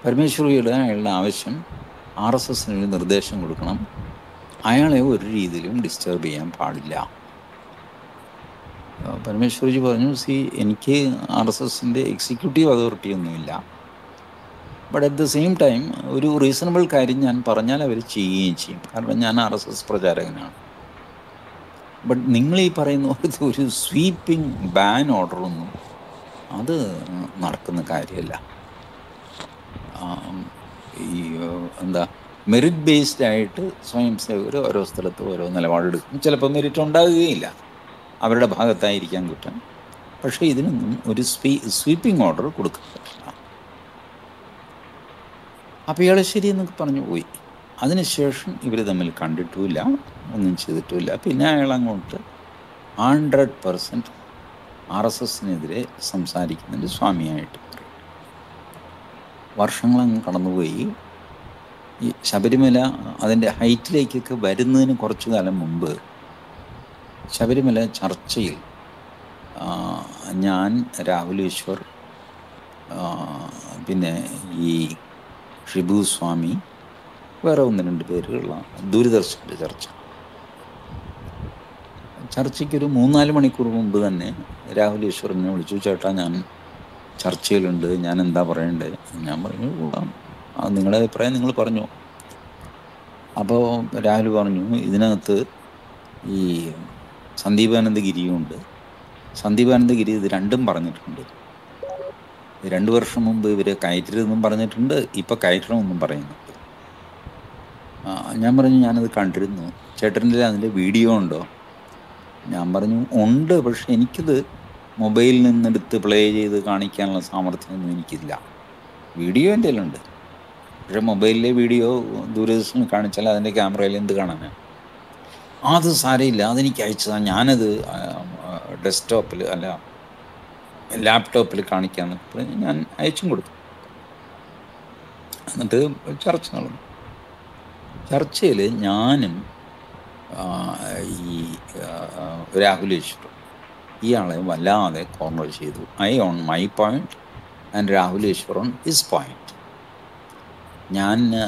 പരമേശ്വരിയുടെ അയാളുടെ ആവശ്യം R S എസിന് ഒരു നിർദ്ദേശം കൊടുക്കണം അയാളെ ഒരു രീതിയിലും ഡിസ്റ്റർബ് ചെയ്യാൻ പാടില്ല ആ, പരമേശ്വരജി പറഞ്ഞു സി എനിക്ക് ആർ എസ് എസിൻ്റെ എക്സിക്യൂട്ടീവ് അതോറിറ്റി ഒന്നുമില്ല but at the same time ഒരു റീസണബിൾ കാര്യം ഞാൻ പറഞ്ഞാൽ അവർ ചെയ്യുകയും ചെയ്യും കാരണം ഞാൻ ആർ എസ് എസ് പ്രചാരകനാണ് ബട്ട് നിങ്ങൾ ഈ പറയുന്ന പോലത്തെ ഒരു സ്വീപ്പിംഗ് ബാൻ ഓർഡറൊന്നും അത് നടക്കുന്ന കാര്യമല്ല ആം, ഈ ഏഹ്, എന്താ മെറിറ്റ് ബേസ്ഡ് ആയിട്ട് സ്വയം സേവകർ ഓരോ സ്ഥലത്ത് ഓരോ നിലപാടെടുക്കും ചിലപ്പോൾ മെറിറ്റ് ഉണ്ടാകുകയില്ല അവരുടെ ഭാഗത്തായിരിക്കാൻ കുറ്റം പക്ഷേ ഇതിനൊന്നും ഒരു സ്വീ സ്വീപ്പിംഗ് ഓർഡർ കൊടുക്കാൻ പറ്റില്ല അപ്പോൾ ഇയാൾ ശരിയെന്നൊക്കെ പറഞ്ഞു പോയി അതിനുശേഷം ഇവർ തമ്മിൽ കണ്ടിട്ടുമില്ല ഒന്നും ചെയ്തിട്ടുമില്ല പിന്നെ അയാൾ അങ്ങോട്ട് ഹൺഡ്രഡ് പെർസെൻറ്റ് ആർ എസ് എസിനെതിരെ സംസാരിക്കുന്നുണ്ട് സ്വാമിയായിട്ട് മാറി വർഷങ്ങളങ്ങ് കടന്നുപോയി ഈ ശബരിമല അതിൻ്റെ ഹൈറ്റിലേക്കൊക്കെ വരുന്നതിന് കുറച്ചു കാലം മുമ്പ് ശബരിമല ചർച്ചയിൽ ആ, ഞാൻ രാഹുൽ ഈശ്വർ ആ, പിന്നെ ഈ ഷിബു സ്വാമി വേറെ ഒന്ന് രണ്ട് പേരുള്ള ദൂരദർശൻ്റെ ചർച്ച ചർച്ചയ്ക്കൊരു മൂന്നാല് മണിക്കൂർ മുമ്പ് തന്നെ രാഹുൽ ഈശ്വറിനെ വിളിച്ചു ചേട്ടാ ഞാൻ ചർച്ചയിലുണ്ട് ഞാൻ എന്താ പറയണ്ടേ ഞാൻ പറഞ്ഞു "കൊള്ളാം. ആ നിങ്ങളുടെ അഭിപ്രായം നിങ്ങൾ പറഞ്ഞു അപ്പോൾ രാഹുൽ പറഞ്ഞു ഇതിനകത്ത് ഈ സന്ദീപാനന്ദഗിരിയും ഉണ്ട് സന്ദീപാനന്ദഗിരി ഇത് രണ്ടും പറഞ്ഞിട്ടുണ്ട് ഇത് രണ്ട് വർഷം മുമ്പ് ഇവർ കയറ്റരുതെന്നും പറഞ്ഞിട്ടുണ്ട് ഇപ്പോൾ കയറ്റണമെന്നും പറയുന്നുണ്ട് ആ, ഞാൻ പറഞ്ഞു ഞാനത് കണ്ടിരുന്നു ചേട്ടൻ്റെ അതിൻ്റെ വീഡിയോ ഉണ്ടോ ഞാൻ പറഞ്ഞു ഉണ്ട് പക്ഷെ എനിക്കിത് മൊബൈലിൽ നിന്നെടുത്ത് പ്ലേ ചെയ്ത് കാണിക്കാനുള്ള സാമർഥ്യമൊന്നും എനിക്കില്ല വീഡിയോ എൻ്റെ കയ്യിലുണ്ട് പക്ഷെ മൊബൈലിലെ വീഡിയോ ദൂരദർശനിൽ കാണിച്ചാൽ അതിൻ്റെ ക്യാമറയിൽ എന്ത് കാണാനാണ് അത് സാരമില്ല അതെനിക്ക് അയച്ചതാണ് ഞാനത് ഡെസ്ക്ടോപ്പിൽ അല്ല ലാപ്ടോപ്പിൽ കാണിക്കാമെന്ന് പറഞ്ഞ് ഞാൻ അയച്ചും കൊടുത്തു എന്നിട്ട് ചർച്ച നടന്നു ചർച്ചയിൽ ഞാനും ആ, ഈ ആ, രാഹുൽ ഈശ്വർ ഇയാളെ വല്ലാതെ കോർണർ ചെയ്തു I on my point and Rahul Easwar on his point ഞാൻ ആ,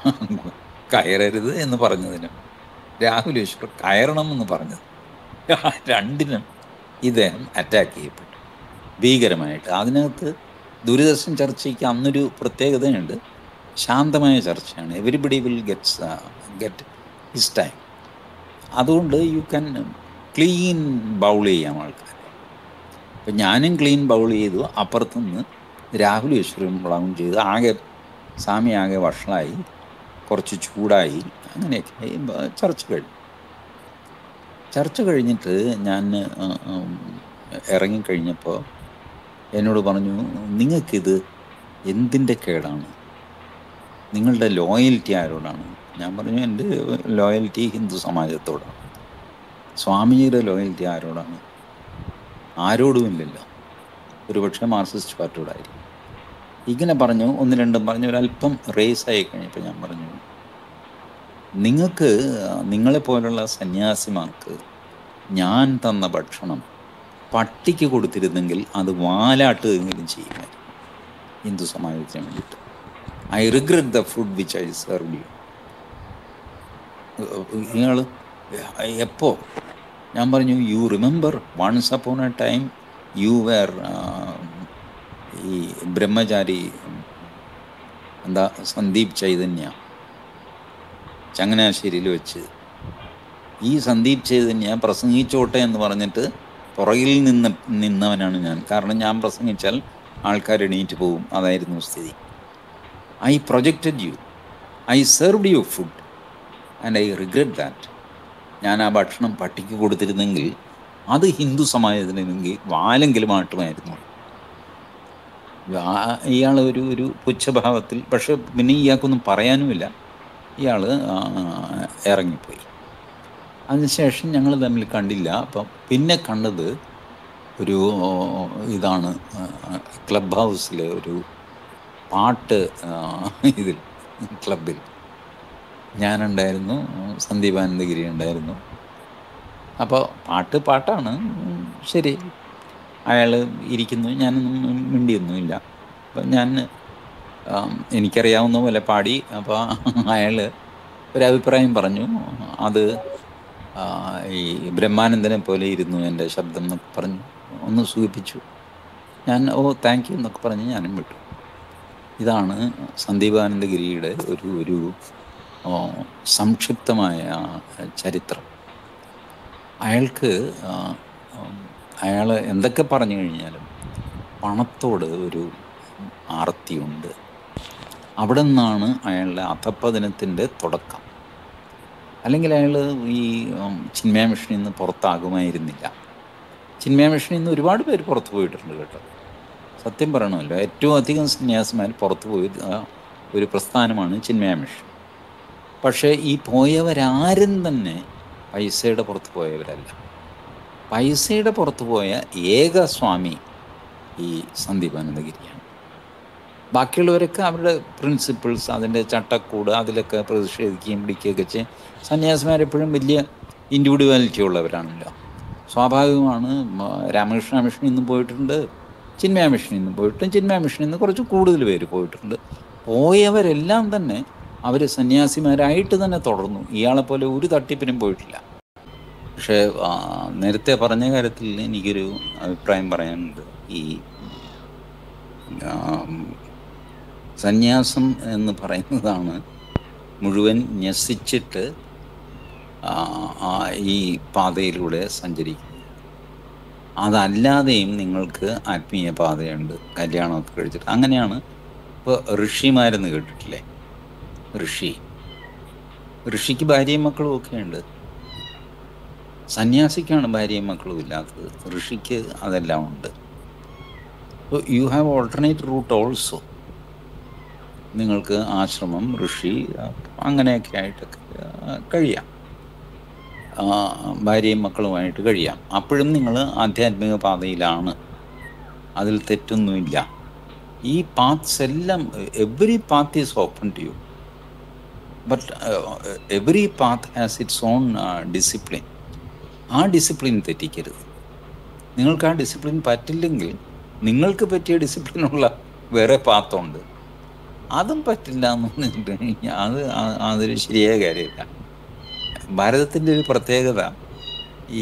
കയറരുത് എന്ന് പറഞ്ഞതിനും രാഹുൽ ഈശ്വർ കയറണം എന്ന് പറഞ്ഞത് രണ്ടിനും ഇദ്ദേഹം അറ്റാക്ക് ചെയ്യപ്പെട്ടു ഭീകരമായിട്ട് അതിനകത്ത് ദൂരദർശൻ ചർച്ചയ്ക്ക് അന്നൊരു പ്രത്യേകതയുണ്ട് ശാന്തമായ ചർച്ചയാണ് everybody will gets get his time അതുകൊണ്ട് യു ക്യാൻ ക്ലീൻ ബൗൾ ചെയ്യാം ആൾക്കാരെ അപ്പം ഞാനും ക്ലീൻ ബൗൾ ചെയ്തു അപ്പുറത്തുനിന്ന് രാഹുൽ ഈശ്വരും ബൗൾ ചെയ്തു ആകെ സ്വാമി ആകെ വഷളായി കുറച്ച് ചൂടായി അങ്ങനെയൊക്കെ ആയി ബ- ചർച്ച കഴിഞ്ഞു ചർച്ച കഴിഞ്ഞിട്ട് ഞാൻ ആ, ഉം, ഇറങ്ങിക്കഴിഞ്ഞപ്പോൾ എന്നോട് പറഞ്ഞു നിങ്ങൾക്കിത് എന്തിൻ്റെ കേടാണ് നിങ്ങളുടെ ലോയൽറ്റി ആരോടാണ് ഞാൻ പറഞ്ഞു എൻ്റെ ലോയൽറ്റി ഹിന്ദു സമാജത്തോടാണ് സ്വാമിജിയുടെ ലോയൽറ്റി ആരോടാണ് ആരോടുമില്ലല്ലോ ഒരുപക്ഷെ മാർക്സിസ്റ്റ് പാർട്ടിയോടായിരിക്കും ഇങ്ങനെ പറഞ്ഞു ഒന്ന് രണ്ടും പറഞ്ഞു ഒരല്പം റേസ് ആയി കഴിഞ്ഞപ്പോൾ ഞാൻ പറഞ്ഞു നിങ്ങൾക്ക് നിങ്ങളെപ്പോലുള്ള സന്യാസിമാർക്ക് ഞാൻ തന്ന ഭക്ഷണം പട്ടിക്ക് കൊടുത്തിരുന്നെങ്കിൽ അത് വാലാട്ടുകയെങ്കിലും ചെയ്യുമായിരുന്നു ഹിന്ദു സമാജത്തിന് വേണ്ടിയിട്ട് I regret the food which I serve you ഇയാൾ എപ്പോ ഞാൻ പറഞ്ഞു you remember once upon a time you were ഈ ബ്രഹ്മചാരി എന്താ സന്ദീപ് ചൈതന്യ ചങ്ങനാശ്ശേരിയിൽ വെച്ച് ഈ സന്ദീപ് ചൈതന്യ പ്രസംഗിച്ചോട്ടെ എന്ന് പറഞ്ഞിട്ട് പുറകിൽ നിന്ന് നിന്നവനാണ് ഞാൻ കാരണം ഞാൻ പ്രസംഗിച്ചാൽ ആൾക്കാർ എണീറ്റ് പോകും അതായിരുന്നു സ്ഥിതി I projected you I served you food and I regret that ഞാൻ ആ ഭക്ഷണം പട്ടിക്ക് കൊടുത്തിരുന്നെങ്കിൽ അത് ഹിന്ദു സമാജത്തിനെങ്കിൽ വാലെങ്കിലും ആട്ടുമായിരുന്നു ഇയാൾ ഒരു ഒരു പുച്ഛഭാവത്തിൽ പക്ഷെ പിന്നെ ഇയാൾക്കൊന്നും പറയാനുമില്ല ഇയാൾ ഇറങ്ങിപ്പോയി അതിനുശേഷം ഞങ്ങൾ തമ്മിൽ കണ്ടില്ല അപ്പം പിന്നെ കണ്ടത് ഒരു ഇതാണ് ക്ലബ് ഹൗസിൽ ഒരു പാട്ട് ആ, ഇതിൽ ക്ലബിൽ ഞാനുണ്ടായിരുന്നു സന്ദീപാനന്ദഗിരി ഉണ്ടായിരുന്നു അപ്പോൾ പാട്ട് പാട്ടാണ് ഉം, ശരി അയാൾ ഇരിക്കുന്നു ഞാനൊന്നും മിണ്ടിയൊന്നുമില്ല അപ്പം ഞാൻ ആം, എനിക്കറിയാവുന്ന പോലെ പാടി അപ്പോൾ അയാൾ ഒരഭിപ്രായം പറഞ്ഞു അത് ആ, ഈ ബ്രഹ്മാനന്ദനെ പോലെ ഇരുന്നു എൻ്റെ ശബ്ദം എന്നൊക്കെ പറഞ്ഞു ഒന്ന് സൂചിപ്പിച്ചു ഞാൻ ഓ താങ്ക് യു എന്നൊക്കെ പറഞ്ഞ് ഞാനും വിട്ടു ഇതാണ് സന്ദീപാനന്ദഗിരിയുടെ ഒരു ഒരു ആ, സംക്ഷിപ്തമായ ചരിത്രം അയാൾക്ക് ആ, ഉം, അയാൾ എന്തൊക്കെ പറഞ്ഞു കഴിഞ്ഞാലും പണത്തോട് ഒരു ആർത്തിയുണ്ട് അവിടെ നിന്നാണ് അയാളുടെ അധപ്പതനത്തിൻ്റെ തുടക്കം അല്ലെങ്കിൽ അയാൾ ഈ ഉം, ചിന്മയ മിഷനിൽ നിന്ന് പുറത്താകുമായിരുന്നില്ല ചിന്മയ മിഷനിൽ നിന്ന് ഒരുപാട് പേര് പുറത്തു പോയിട്ടുണ്ട് കേട്ടോ സത്യം പറയണമല്ലോ ഏറ്റവും അധികം സന്യാസിമാർ പുറത്തു പോയ ആ, ഒരു പ്രസ്ഥാനമാണ് ചിന്മയ മിഷൻ പക്ഷേ ഈ പോയവരാരും തന്നെ പൈസയുടെ പുറത്ത് പോയവരല്ല പൈസയുടെ പുറത്ത് പോയ ഏക സ്വാമി ഈ സന്ദീപാനന്ദഗിരിയാണ് ബാക്കിയുള്ളവരൊക്കെ അവരുടെ പ്രിൻസിപ്പിൾസ് അതിൻ്റെ ചട്ടക്കൂട് അതിലൊക്കെ പ്രതിഷേധിക്കുകയും പിടിക്കുകയൊക്കെ ചെയ്യും സന്യാസിമാരെപ്പോഴും വലിയ ഇൻഡിവിജ്വാലിറ്റി ഉള്ളവരാണല്ലോ സ്വാഭാവികമാണ് മ- രാമകൃഷ്ണ മിഷനിൽ നിന്നും പോയിട്ടുണ്ട് ചിന്മയ മിഷനിൽ നിന്നും പോയിട്ടുണ്ട് ചിന്മയ മിഷനിൽ നിന്ന് കുറച്ച് കൂടുതൽ പേര് പോയിട്ടുണ്ട് പോയവരെല്ലാം തന്നെ അവർ സന്യാസിമാരായിട്ട് തന്നെ തുടർന്നു ഇയാളെപ്പോലെ ഒരു തട്ടിപ്പിനും പോയിട്ടില്ല പക്ഷേ ആ, നേരത്തെ പറഞ്ഞ കാര്യത്തിൽ എനിക്കൊരു അഭിപ്രായം പറയാനുണ്ട് ഈ ആം, സന്യാസം എന്ന് പറയുന്നതാണ് മുഴുവൻ ന്യസിച്ചിട്ട് ആ, ആ, ഈ പാതയിലൂടെ സഞ്ചരിക്കുന്നത് അതല്ലാതെയും നിങ്ങൾക്ക് ആത്മീയ പാതയുണ്ട് കല്യാണമൊക്കെ കഴിച്ചിട്ട് അങ്ങനെയാണ് ഇപ്പോൾ ഋഷിമാരെന്ന് കേട്ടിട്ടില്ലേ ഋഷി ഋഷിക്ക് ഭാര്യയും മക്കളും ഒക്കെ ഉണ്ട് സന്യാസിക്കാണ് ഭാര്യയും മക്കളും ഇല്ലാത്തത് ഋഷിക്ക് അതെല്ലാം ഉണ്ട് you have alternate route also നിങ്ങൾക്ക് ആശ്രമം ഋഷി ആ, അങ്ങനെയൊക്കെ ആയിട്ടൊക്കെ ആ, കഴിയാം ആ, ഭാര്യയും മക്കളുമായിട്ട് കഴിയാം അപ്പോഴും നിങ്ങൾ ആധ്യാത്മിക പാതയിലാണ് അതിൽ തെറ്റൊന്നുമില്ല ഈ പാത്ത്സ് എല്ലാം every path is open to you but every path has its own discipline ആ ഡിസിപ്ലിൻ തെറ്റിക്കരുത് നിങ്ങൾക്ക് ആ ഡിസിപ്ലിൻ പറ്റില്ലെങ്കിൽ നിങ്ങൾക്ക് പറ്റിയ ഡിസിപ്ലിനുള്ള വേറെ പാത്തുണ്ട് അതും പറ്റില്ല എന്ന് പറഞ്ഞിട്ട് കഴിഞ്ഞാൽ അത് ആ- അതൊരു ശരിയായ കാര്യമില്ല ഭാരതത്തിൻ്റെ ഒരു പ്രത്യേകത ഈ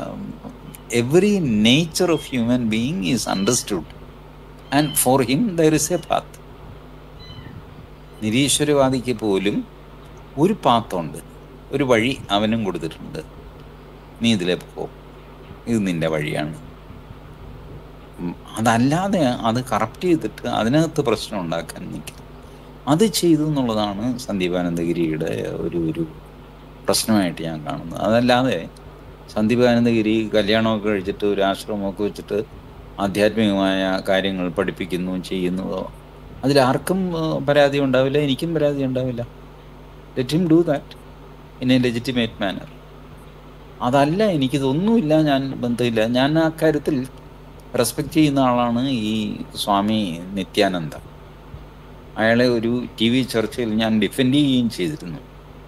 every nature of human being is understood and for him there is a path നിരീശ്വരവാദിക്ക് പോലും ഒരു പാത്തുണ്ട് ഒരു വഴി അവനും കൊടുത്തിട്ടുണ്ട് നീ ഇതിലെ പോ ഇത് നിന്റെ വഴിയാണ് ഉം, അതല്ലാതെ അത് കറപ്റ്റ് ചെയ്തിട്ട് അതിനകത്ത് പ്രശ്നം ഉണ്ടാക്കാൻ നിൽക്കും അത് ചെയ്തു എന്നുള്ളതാണ് സന്ദീപാനന്ദഗിരിയുടെ ഒരു ഒരു പ്രശ്നമായിട്ട് ഞാൻ കാണുന്നത് അതല്ലാതെ സന്ദീപാനന്ദഗിരി കല്യാണമൊക്കെ കഴിച്ചിട്ട് ഒരു ആശ്രമമൊക്കെ വെച്ചിട്ട് ആധ്യാത്മികമായ കാര്യങ്ങൾ പഠിപ്പിക്കുന്നു ചെയ്യുന്നതോ അതിലാർക്കും ഏഹ്, പരാതി ഉണ്ടാവില്ല എനിക്കും പരാതി ഉണ്ടാവില്ല let him do that in a legitimate manner അതല്ല എനിക്കിതൊന്നുമില്ല ഞാൻ ബന്ധമില്ല ഞാൻ ആ കാര്യത്തിൽ റെസ്പെക്റ്റ് ചെയ്യുന്ന ആളാണ് ഈ സ്വാമി നിത്യാനന്ദ അയാളെ ഒരു ടി വി ചർച്ചയിൽ ഞാൻ ഡിഫെൻഡ് ചെയ്യുകയും ചെയ്തിരുന്നു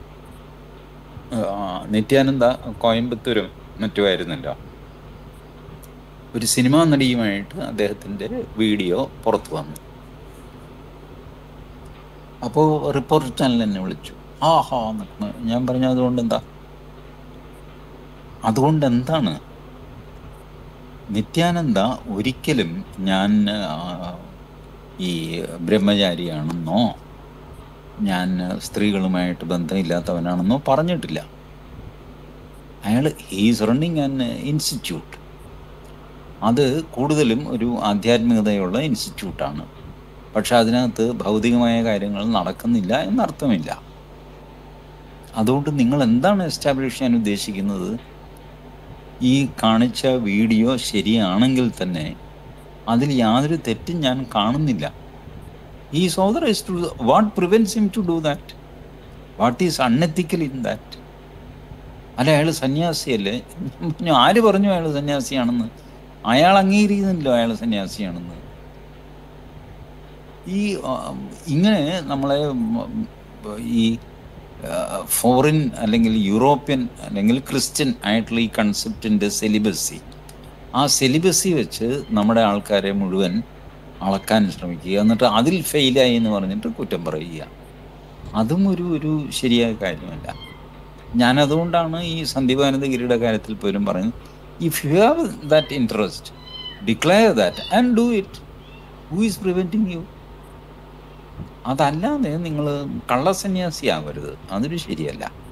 ആ, നിത്യാനന്ദ കോയമ്പത്തൂരും മറ്റുമായിരുന്നല്ലോ ഒരു സിനിമാ നടിയുമായിട്ട് അദ്ദേഹത്തിൻ്റെ വീഡിയോ പുറത്തു വന്നു അപ്പോൾ റിപ്പോർട്ടർ ചാനൽ എന്നെ വിളിച്ചു ആ ഹാ എന്നൊക്കെ ഞാൻ പറഞ്ഞു അതുകൊണ്ട് എന്താ അതുകൊണ്ട് എന്താണ് നിത്യാനന്ദ ഒരിക്കലും ഞാൻ ആ, ഈ ബ്രഹ്മചാരിയാണെന്നോ ഞാൻ സ്ത്രീകളുമായിട്ട് ബന്ധമില്ലാത്തവനാണെന്നോ പറഞ്ഞിട്ടില്ല അയാൾ ഹീസ് റണ്ണിങ് ആൻ ഇൻസ്റ്റിറ്റ്യൂട്ട് അത് കൂടുതലും ഒരു ആധ്യാത്മികതയുള്ള ഇൻസ്റ്റിറ്റ്യൂട്ടാണ് പക്ഷെ അതിനകത്ത് ഭൗതികമായ കാര്യങ്ങൾ നടക്കുന്നില്ല എന്നർത്ഥമില്ല അതുകൊണ്ട് നിങ്ങൾ എന്താണ് എസ്റ്റാബ്ലിഷ് ചെയ്യാൻ ഉദ്ദേശിക്കുന്നത് ഈ കാണിച്ച വീഡിയോ ശരിയാണെങ്കിൽ തന്നെ അതിൽ യാതൊരു തെറ്റും ഞാൻ കാണുന്നില്ല ഈ so there is to what prevents him to do that what is unethical in that അല്ല അയാൾ സന്യാസിയല്ലേ ഞാൻ പറഞ്ഞു ആര് പറഞ്ഞു അയാൾ സന്യാസിയാണെന്ന് അയാൾ അംഗീകരിക്കുന്നില്ലോ അയാൾ സന്യാസിയാണെന്ന് ഈ ആ, ഇങ്ങനെ നമ്മളെ ഉം, ഈ ഫോറിൻ അല്ലെങ്കിൽ യൂറോപ്യൻ അല്ലെങ്കിൽ ക്രിസ്ത്യൻ ആയിട്ടുള്ള ഈ കൺസെപ്റ്റിൻ്റെ സെലിബസി ആ സെലിബസി വെച്ച് നമ്മുടെ ആൾക്കാരെ മുഴുവൻ അളക്കാൻ ശ്രമിക്കുക എന്നിട്ട് അതിൽ ഫെയിലായി എന്ന് പറഞ്ഞിട്ട് കുറ്റം പറയുക അതും ഒരു ഒരു ശരിയായ കാര്യമല്ല ഞാൻ അതുകൊണ്ടാണ് ഈ സന്ദീപാനന്ദഗിരിയുടെ കാര്യത്തിൽ പോലും പറയുന്നത് if you have that interest declare that and do it who is preventing you അതല്ലാതെ നിങ്ങൾ കള്ളസന്യാസിയാവരുത് അതൊരു ശരിയല്ല